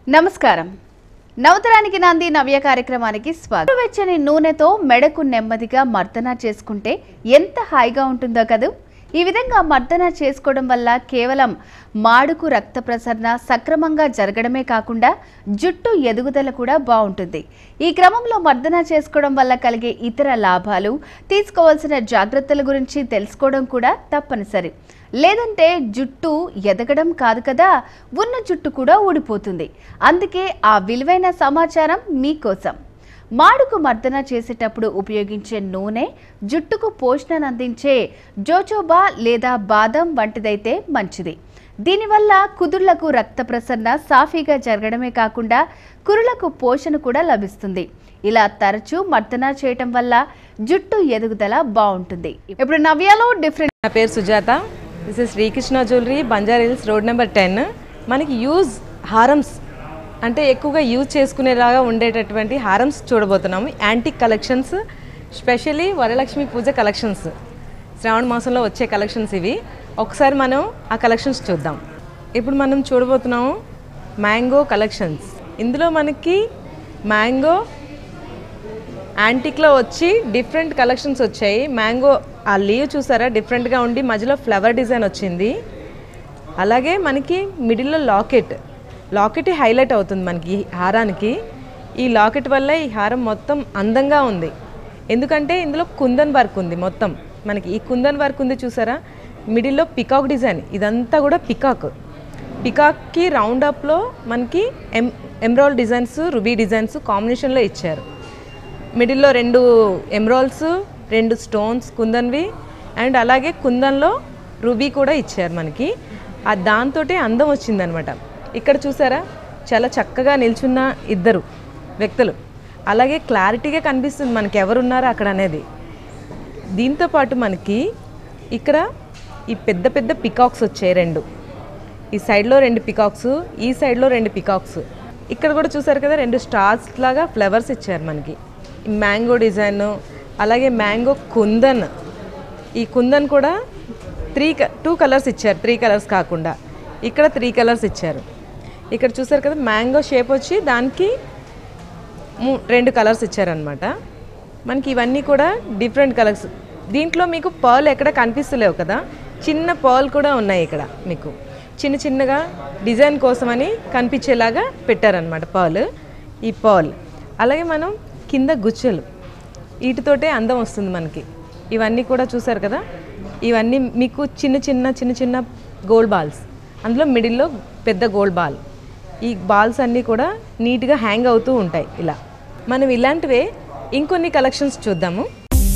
నమస్కారం నవతరానికి నాంది నవ్య కార్యక్రమానికి స్వాగతం వెచ్చని నూనెతో మెడకు నెమ్మదిగా మర్దన చేసుకుంటే ఎంత హాయిగా ఉంటుందో కదూ ఈ విధంగా మర్దన చేసుకోవడం వల్ల కేవలం మాడుకు రక్త ప్రసరణ సక్రమంగా జరగడమే కాకుండా జుట్టు ఎదుగుదల కూడా బాగుంటుంది ఈ క్రమంలో మర్దన చేసుకోవడం వల్ల కలిగే ఇతర లాభాలు తీసుకోవాల్సిన జాగ్రత్తల గురించి తెలుసుకోవడం కూడా తప్పనిసరి లేదంటే జుట్టు ఎదగడం కాదు కదా ఉన్న జుట్టు కూడా ఊడిపోతుంది అందుకే ఆ విలువైన సమాచారం మీకోసం మాడుకు మర్దన చేసేటప్పుడు ఉపయోగించే నూనె జుట్టుకు పోషణను అందించే జోజోబా లేదా బాదం వంటిదైతే మంచిది దీనివల్ల కుదుళ్లకు రక్త ప్రసరణ సాఫీగా జరగడమే కాకుండా కురులకు పోషణ కూడా లభిస్తుంది ఇలా తరచూ మర్దన చేయటం వల్ల జుట్టు ఎదుగుదల బాగుంటుంది ఇప్పుడు నవ్యాలో డిఫరెంట్ నా పేరు Sujatha this is Srikrishna jewellery Banjara Hills road number ten మనకి యూజ్ హారమ్స్ అంటే ఎక్కువగా యూజ్ చేసుకునేలాగా ఉండేటటువంటి హారమ్స్ చూడబోతున్నాము antique collections specially Varalakshmi Puja collections Shravana మాసంలో వచ్చే కలెక్షన్స్ ఇవి ఒకసారి మనం ఆ కలెక్షన్స్ చూద్దాం ఇప్పుడు మనం చూడబోతున్నాము మ్యాంగో కలెక్షన్స్ ఇందులో మనకి మ్యాంగో యాంటిక్లో వచ్చి డిఫరెంట్ కలెక్షన్స్ వచ్చాయి మ్యాంగో ఆ లీవ్ చూసారా డిఫరెంట్గా ఉండి మధ్యలో ఫ్లవర్ డిజైన్ వచ్చింది అలాగే మనకి మిడిల్లో లాకెట్ లాకెట్ హైలైట్ అవుతుంది మనకి ఈ హారానికి ఈ లాకెట్ వల్ల ఈ హారం మొత్తం అందంగా ఉంది ఎందుకంటే ఇందులో కుందన్ వర్క్ ఉంది మొత్తం మనకి ఈ కుందన్ వర్క్ ఉంది చూసారా మిడిల్లో పికాక్ డిజైన్ ఇదంతా కూడా పికాక్ పికాక్కి రౌండ్ అప్లో మనకి ఎం ఎమ్రాల్ డిజైన్స్ రుబీ డిజైన్స్ కాంబినేషన్లో ఇచ్చారు మిడిల్లో రెండు ఎమ్రాల్స్ రెండు స్టోన్స్ కుందన్వి అండ్ అలాగే కుందన్లో రూబీ కూడా ఇచ్చారు మనకి ఆ దాంతో అందం వచ్చిందనమాట ఇక్కడ చూసారా చాలా చక్కగా నిల్చున్న ఇద్దరు వ్యక్తులు అలాగే క్లారిటీగా కనిపిస్తుంది మనకి ఎవరున్నారో అక్కడ అనేది దీంతో పాటు మనకి ఇక్కడ ఈ పెద్ద పెద్ద పికాక్స్ వచ్చాయి రెండు ఈ సైడ్లో రెండు పికాక్స్ ఈ సైడ్లో రెండు పికాక్స్ ఇక్కడ కూడా చూసారు కదా రెండు స్టార్స్ లాగా ఫ్లవర్స్ ఇచ్చారు మనకి ఈ మ్యాంగో డిజైన్ అలాగే మ్యాంగో కుందన్ ఈ కుందన్ కూడా త్రీ టూ కలర్స్ ఇచ్చారు త్రీ కలర్స్ కాకుండా ఇక్కడ త్రీ కలర్స్ ఇచ్చారు ఇక్కడ చూసారు కదా మ్యాంగో షేప్ వచ్చి దానికి మూ- రెండు కలర్స్ ఇచ్చారనమాట మనకి ఇవన్నీ కూడా డిఫరెంట్ కలర్స్ దీంట్లో మీకు పర్ల్ ఎక్కడ కనిపిస్తలేవు కదా చిన్న పర్ల్ కూడా ఉన్నాయి ఇక్కడ మీకు చిన్న చిన్నగా డిజైన్ కోసమని కనిపించేలాగా పెట్టారనమాట పర్ల్ ఈ పర్ల్ అలాగే మనం కింద గుచ్చెలు వీటితోటే అందం వస్తుంది మనకి ఇవన్నీ కూడా చూసారు కదా ఇవన్నీ మీకు చిన్న చిన్న చిన్న చిన్న గోల్డ్ బాల్స్ అందులో మిడిల్లో పెద్ద గోల్డ్ బాల్ ఈ బాల్స్ అన్నీ కూడా నీట్గా హ్యాంగ్ అవుతూ ఉంటాయి ఇలా మనం ఇలాంటివే ఇంకొన్ని కలెక్షన్స్ చూద్దాము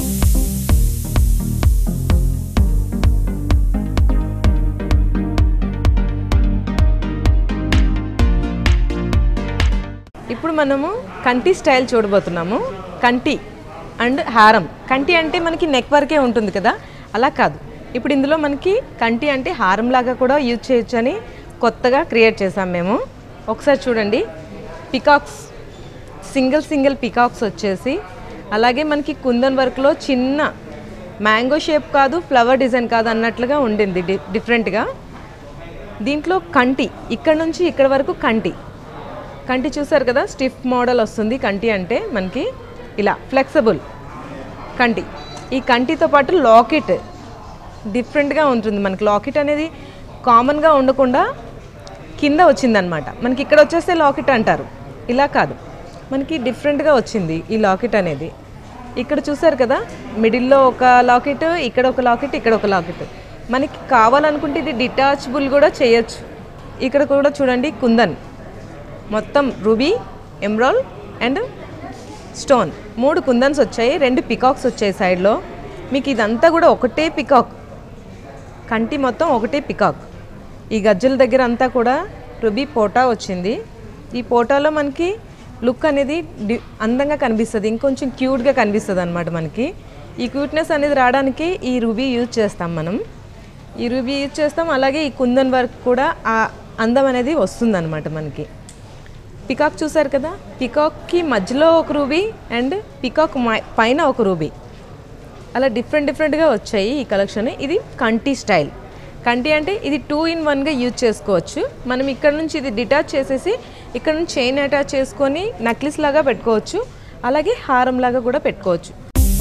ఇప్పుడు మనము కంటి స్టైల్ చూడబోతున్నాము కంటి అండ్ హారం కంటి అంటే మనకి నెక్ వరకే ఉంటుంది కదా అలా కాదు ఇప్పుడు ఇందులో మనకి కంటి అంటే హారం లాగా కూడా యూజ్ చేయొచ్చు అని కొత్తగా క్రియేట్ చేసాం మేము ఒకసారి చూడండి పికాక్స్ సింగిల్ సింగిల్ పికాక్స్ వచ్చేసి అలాగే మనకి కుందన్ వర్క్లో చిన్న మ్యాంగో షేప్ కాదు ఫ్లవర్ డిజైన్ కాదు అన్నట్లుగా ఉండింది డి డిఫరెంట్గా దీంట్లో కంటి ఇక్కడ నుంచి ఇక్కడ వరకు కంటి కంటి చూసారు కదా స్టిఫ్ మోడల్ వస్తుంది కంటి అంటే మనకి ఇలా ఫ్లెక్సిబుల్ కంటి ఈ కంటితో పాటు లాకెట్ డిఫరెంట్గా ఉంటుంది మనకి లాకెట్ అనేది కామన్గా ఉండకుండా కింద వచ్చిందనమాట మనకి ఇక్కడ వచ్చేస్తే లాకెట్ అంటారు ఇలా కాదు మనకి డిఫరెంట్గా వచ్చింది ఈ లాకెట్ అనేది ఇక్కడ చూసారు కదా మిడిల్లో ఒక లాకెట్ ఇక్కడ ఒక లాకెట్ ఇక్కడ ఒక లాకెట్ మనకి కావాలనుకుంటే ఇది డిటాచబుల్ కూడా చేయొచ్చు ఇక్కడ కూడా చూడండి కుందన్ మొత్తం రూబీ ఎమ్రాల్ అండ్ స్టోన్ మూడు కుందన్స్ వచ్చాయి రెండు పికాక్స్ వచ్చాయి సైడ్లో మీకు ఇదంతా కూడా ఒకటే పికాక్ కంటి మొత్తం ఒకటే పికాక్ ఈ గజ్జల దగ్గర అంతా కూడా రుబీ పోటా వచ్చింది ఈ పోటాలో మనకి లుక్ అనేది డి అందంగా కనిపిస్తుంది ఇంకొంచెం క్యూట్గా కనిపిస్తుంది అనమాట మనకి ఈ క్యూట్నెస్ అనేది రావడానికి ఈ రుబీ యూజ్ చేస్తాం మనం ఈ రుబీ యూజ్ చేస్తాం అలాగే ఈ కుందన్ వర్క్ కూడా ఆ అందం అనేది వస్తుందన్నమాట మనకి పికాక్ చూసారు కదా పికాక్కి మధ్యలో ఒక రూబీ అండ్ పికాక్ మై- పైన ఒక రూబీ అలా డిఫరెంట్ డిఫరెంట్గా వచ్చాయి ఈ కలెక్షన్ ఇది కంటి స్టైల్ కంటి అంటే ఇది టూ ఇన్ వన్గా యూజ్ చేసుకోవచ్చు మనం ఇక్కడ నుంచి ఇది డిటాచ్ చేసేసి ఇక్కడ నుంచి చైన్ అటాచ్ చేసుకొని నక్లిస్ లాగా పెట్టుకోవచ్చు అలాగే హారం లాగా కూడా పెట్టుకోవచ్చు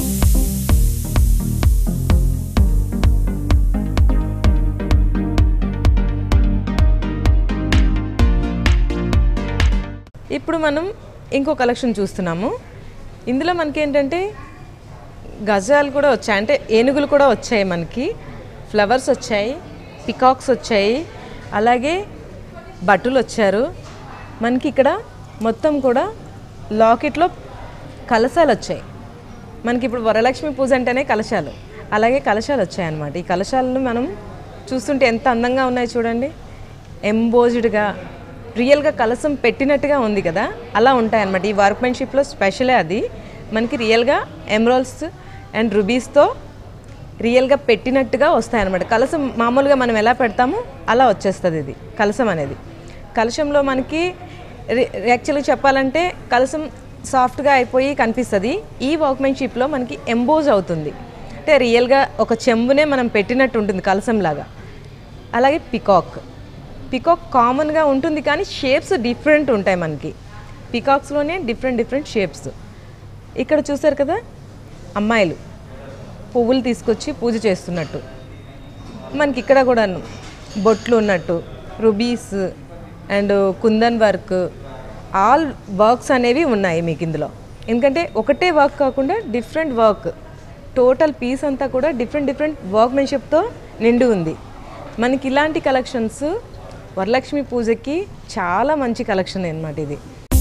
ఇప్పుడు మనం ఇంకో కలెక్షన్ చూస్తున్నాము ఇందులో మనకి ఏంటంటే గజాలు కూడా వచ్చాయి అంటే ఏనుగులు కూడా వచ్చాయి మనకి ఫ్లవర్స్ వచ్చాయి పికాక్స్ వచ్చాయి అలాగే బట్టులు వచ్చారు మనకి ఇక్కడ మొత్తం కూడా లాకెట్లో కలశాలు వచ్చాయి మనకి ఇప్పుడు వరలక్ష్మి పూజ అంటేనే కలశాలు అలాగే కలశాలు వచ్చాయి అన్నమాట ఈ కలశాలను మనం చూస్తుంటే ఎంత అందంగా ఉన్నాయి చూడండి ఎంబోజ్డ్గా రియల్గా కలసం పెట్టినట్టుగా ఉంది కదా అలా ఉంటాయి అన్నమాట ఈ వర్క్మెన్షిప్లో స్పెషలే అది మనకి రియల్గా ఎమరాల్స్ అండ్ రుబీస్తో రియల్గా పెట్టినట్టుగా వస్తాయి అన్నమాట కలసం మామూలుగా మనం ఎలా పెడతామో అలా వచ్చేస్తుంది ఇది కలసం అనేది కలశంలో మనకి యాక్చువల్గా చెప్పాలంటే కలసం సాఫ్ట్గా అయిపోయి కనిపిస్తుంది ఈ వర్క్మెన్షిప్లో మనకి ఎంబోజ్ అవుతుంది అంటే రియల్గా ఒక చెంబునే మనం పెట్టినట్టు ఉంటుంది కలసంలాగా అలాగే పికాక్ పికాక్ కామన్గా ఉంటుంది కానీ షేప్స్ డిఫరెంట్ ఉంటాయి మనకి పికాక్స్లోనే డిఫరెంట్ డిఫరెంట్ షేప్స్ ఇక్కడ చూసారు కదా అమ్మాయిలు పువ్వులు తీసుకొచ్చి పూజ చేస్తున్నట్టు మనకి ఇక్కడ కూడా బొట్లు ఉన్నట్టు rubies and kundan work all works అనేవి ఉన్నాయి మీకు ఇందులో ఎందుకంటే ఒకటే వర్క్ కాకుండా డిఫరెంట్ వర్క్ టోటల్ పీస్ అంతా కూడా డిఫరెంట్ డిఫరెంట్ వర్క్మెన్షిప్తో నిండి ఉంది మనకి ఇలాంటి కలెక్షన్స్ వరలక్ష్మి పూజకి చాలా మంచి కలెక్షన్ అనమాట ఇది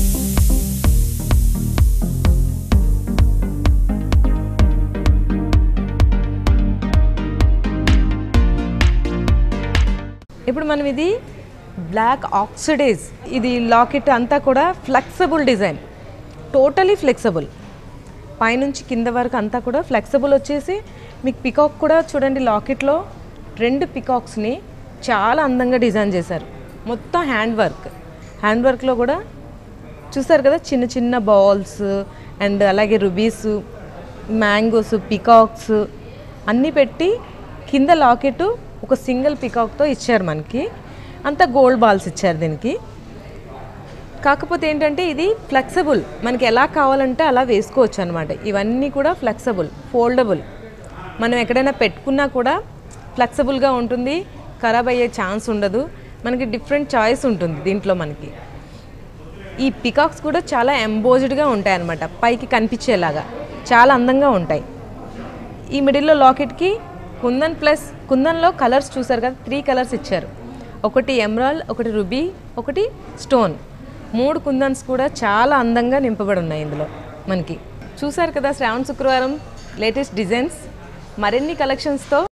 ఇప్పుడు మనం ఇది బ్లాక్ ఆక్సిడైజ్ ఇది లాకెట్ అంతా కూడా ఫ్లెక్సిబుల్ డిజైన్ టోటలీ ఫ్లెక్సిబుల్ పైనుంచి కింద వరకు అంతా కూడా ఫ్లెక్సిబుల్ వచ్చేసి మీకు పికాక్ కూడా చూడండి లాకెట్లో రెండు పికాక్స్ని చాలా అందంగా డిజైన్ చేశారు మొత్తం హ్యాండ్ వర్క్ హ్యాండ్ వర్క్లో కూడా చూసారు కదా చిన్న చిన్న బాల్స్ అండ్ అలాగే రుబీస్ మ్యాంగోస్ పికాక్స్ అన్నీ పెట్టి కింద లాకెట్ ఒక సింగిల్ పికాక్తో ఇచ్చారు మనకి అంతా గోల్డ్ బాల్స్ ఇచ్చారు దీనికి కాకపోతే ఏంటంటే ఇది ఫ్లెక్సిబుల్ మనకి ఎలా కావాలంటే అలా వేసుకోవచ్చు అనమాట ఇవన్నీ కూడా ఫ్లెక్సిబుల్ ఫోల్డబుల్ మనం ఎక్కడైనా పెట్టుకున్నా కూడా ఫ్లెక్సిబుల్గా ఉంటుంది ఖరాబ్ అయ్యే ఛాన్స్ ఉండదు మనకి డిఫరెంట్ చాయిస్ ఉంటుంది దీంట్లో మనకి ఈ పికాక్స్ కూడా చాలా ఎంబోజ్డ్గా ఉంటాయి అన్నమాట పైకి కనిపించేలాగా చాలా అందంగా ఉంటాయి ఈ మిడిల్లో లాకెట్కి కుందన్ ప్లస్ కుందన్లో కలర్స్ చూసారు కదా త్రీ కలర్స్ ఇచ్చారు ఒకటి ఎమరాల్డ్ ఒకటి రుబీ ఒకటి స్టోన్ మూడు కుందన్స్ కూడా చాలా అందంగా నింపబడి ఉన్నాయి ఇందులో మనకి చూసారు కదా శ్రావణ శుక్రవారం లేటెస్ట్ డిజైన్స్ మరిన్ని కలెక్షన్స్తో